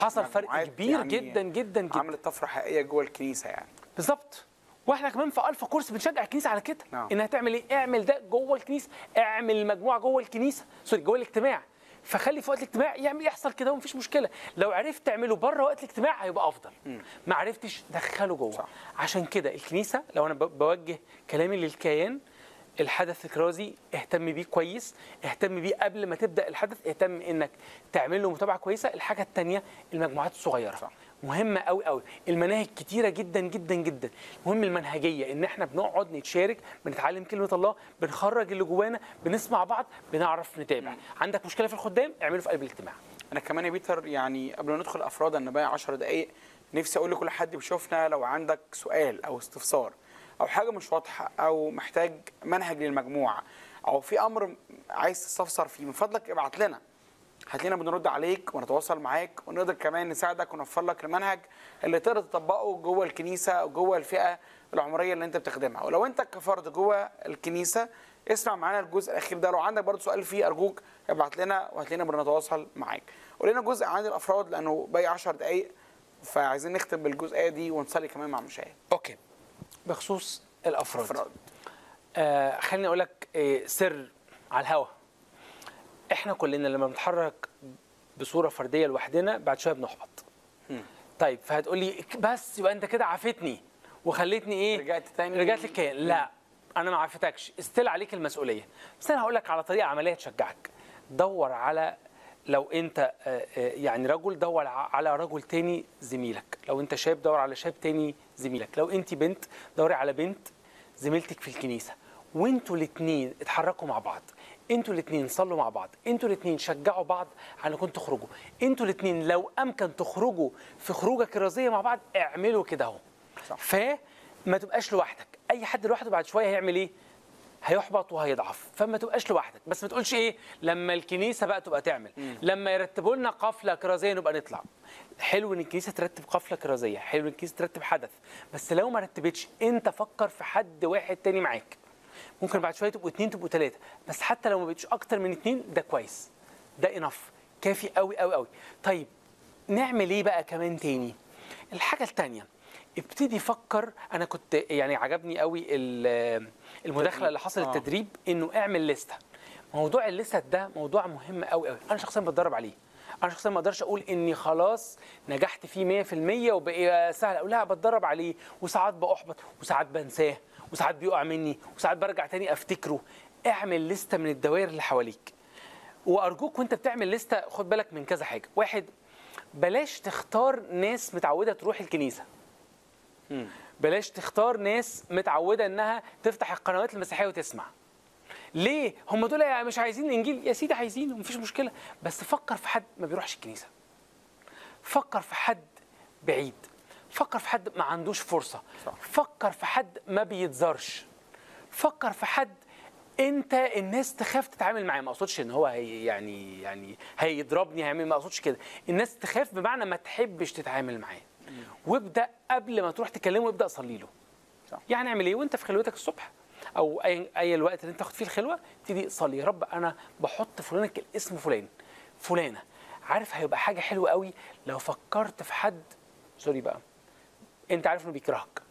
حصل فرق مجموعات كبير يعني جدا جدا جدا عملت طفره حقيقيه جوه الكنيسه يعني بالظبط واحنا كمان في الفا كورس بنشجع الكنيسه على كده نعم. انها تعمل ايه اعمل ده جوه الكنيسه اعمل مجموعه جوه الكنيسه سوري جوه الاجتماع فخلي في وقت الاجتماع يعمل يحصل كده ومفيش مشكله لو عرفت تعمله بره وقت الاجتماع هيبقى افضل ما عرفتش دخله جوه صح. عشان كده الكنيسه لو انا ب- بوجه كلامي للكيان الحدث الكرازي اهتم بيه كويس اهتم بيه قبل ما تبدا الحدث اهتم انك تعمل له متابعه كويسه الحاجه الثانيه المجموعات الصغيره صح. مهمه قوي قوي المناهج كتيره جدا جدا جدا المهم المنهجيه ان احنا بنقعد نتشارك بنتعلم كلمه الله بنخرج اللي جوانا بنسمع بعض بنعرف نتابع عندك مشكله في الخدام اعمله في قلب الاجتماع انا كمان يا بيتر يعني قبل ما ندخل افراد انا باقي 10 دقائق نفسي اقول لكل حد بيشوفنا لو عندك سؤال او استفسار او حاجه مش واضحه او محتاج منهج للمجموعه او في امر عايز تستفسر فيه من فضلك ابعت لنا هتلاقينا بنرد عليك ونتواصل معاك ونقدر كمان نساعدك ونوفر لك المنهج اللي تقدر تطبقه جوه الكنيسه او جوه الفئه العمريه اللي انت بتخدمها ولو انت كفرد جوه الكنيسه اسمع معانا الجزء الاخير ده لو عندك برضه سؤال فيه ارجوك ابعت لنا وهتلاقينا بنتواصل معاك ولنا جزء عن الافراد لانه باقي 10 دقائق فعايزين نختم بالجزئيه دي ونصلي كمان مع مشاهد اوكي بخصوص الافراد افراد آه خليني اقول لك آه سر على الهوا احنا كلنا لما بنتحرك بصوره فرديه لوحدنا بعد شويه بنحبط مم. طيب فهتقول لي بس يبقى انت كده عافتني وخليتني ايه رجعت تاني رجعت للكيان لا انا ما عافتكش استل عليك المسؤوليه بس انا هقول لك على طريقه عمليه تشجعك دور على لو انت آه، آه، يعني رجل دور ع- على رجل تاني زميلك لو انت شاب دور على شاب تاني زميلك لو انت بنت دوري على بنت زميلتك في الكنيسه وانتوا الاثنين اتحركوا مع بعض انتوا الاثنين صلوا مع بعض انتوا الاثنين شجعوا بعض على انكم تخرجوا انتوا الاثنين لو امكن تخرجوا في خروجه كرازيه مع بعض اعملوا كده اهو صح. فما تبقاش لوحدك اي حد لوحده بعد شويه هيعمل ايه هيحبط وهيضعف فما تبقاش لوحدك بس ما تقولش ايه لما الكنيسه بقى تبقى تعمل لما يرتبوا لنا قافله كرازيه نبقى نطلع حلو ان الكنيسه ترتب قافله كرازيه حلو ان الكنيسه ترتب حدث بس لو ما رتبتش انت فكر في حد واحد تاني معاك ممكن بعد شويه تبقوا اتنين تبقوا تلاته بس حتى لو ما بقتش اكتر من اتنين ده كويس ده انف كافي قوي قوي قوي طيب نعمل ايه بقى كمان تاني الحاجه التانيه ابتدي فكر انا كنت يعني عجبني قوي ال- المداخله اللي حصلت آه. التدريب انه اعمل لسته موضوع الليسته ده موضوع مهم قوي قوي انا شخصيا بتدرب عليه انا شخصيا ما اقدرش اقول اني خلاص نجحت فيه 100% وبقى سهل اقول لا بتدرب عليه وساعات باحبط وساعات بنساه وساعات بيقع مني وساعات برجع تاني افتكره اعمل لسته من الدوائر اللي حواليك وارجوك وانت بتعمل لسته خد بالك من كذا حاجه واحد بلاش تختار ناس متعوده تروح الكنيسه بلاش تختار ناس متعوده انها تفتح القنوات المسيحيه وتسمع ليه هم دول يعني مش عايزين الانجيل يا سيدي عايزينه مفيش مشكله بس فكر في حد ما بيروحش الكنيسه فكر في حد بعيد فكر في حد ما عندوش فرصه صح. فكر في حد ما بيتزارش فكر في حد انت الناس تخاف تتعامل معاه ما اقصدش ان هو هي يعني يعني هيضربني هيعمل ما اقصدش كده الناس تخاف بمعنى ما تحبش تتعامل معاه وابدا قبل ما تروح تكلمه ابدا صلي له صح. يعني اعمل ايه وانت في خلوتك الصبح او اي اي الوقت اللي انت تاخد فيه الخلوه ابتدي صلي يا رب انا بحط فلانك الاسم فلان فلانه عارف هيبقى حاجه حلوه قوي لو فكرت في حد سوري بقى انت عارف انه بيكرهك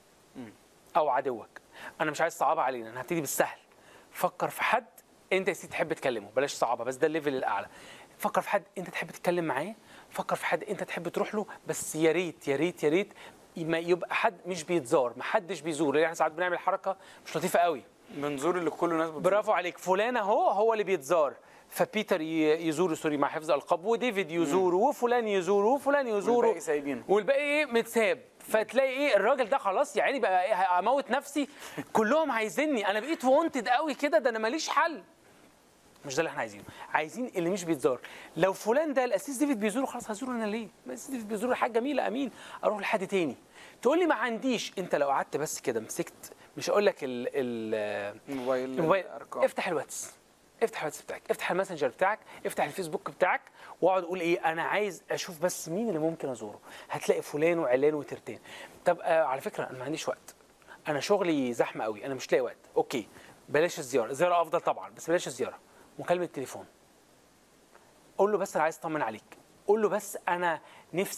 او عدوك انا مش عايز صعبة علينا انا هبتدي بالسهل فكر في حد انت يا سيدي تحب تكلمه بلاش صعبة بس ده الليفل الاعلى فكر في حد انت تحب تتكلم معاه فكر في حد انت تحب تروح له بس يا ريت يا ريت يا ريت ما يبقى حد مش بيتزار ما حدش بيزور لان احنا ساعات بنعمل حركه مش لطيفه قوي منظور اللي كل الناس بتزور. برافو عليك فلان اهو هو اللي بيتزار فبيتر ي- يزوره سوري مع حفظ القاب وديفيد يزوره وفلان يزوره وفلان يزوره والباقي سايبينه. والباقي ايه متساب فتلاقي ايه الراجل ده خلاص يا عيني بقى إيه هموت نفسي كلهم عايزيني انا بقيت وونتد قوي كده ده انا ماليش حل مش ده اللي احنا عايزينه عايزين اللي مش بيتزار لو فلان ده الاسيس ديفيد بيزوره خلاص هزوره انا ليه الاسيس ديفيد بيزوره حاجه جميله امين اروح لحد تاني تقول لي ما عنديش انت لو قعدت بس كده مسكت مش هقول لك ال ال الموبايل الموبايل الارقام افتح الواتس افتح الواتس بتاعك افتح الماسنجر بتاعك افتح الفيسبوك بتاعك واقعد قول ايه انا عايز اشوف بس مين اللي ممكن ازوره هتلاقي فلان وعلان وترتان طب آه على فكره انا ما عنديش وقت انا شغلي زحمه قوي انا مش لاقي وقت اوكي بلاش الزياره الزياره افضل طبعا بس بلاش الزياره مكالمه تليفون قول له بس انا عايز اطمن عليك قول له بس انا نفسي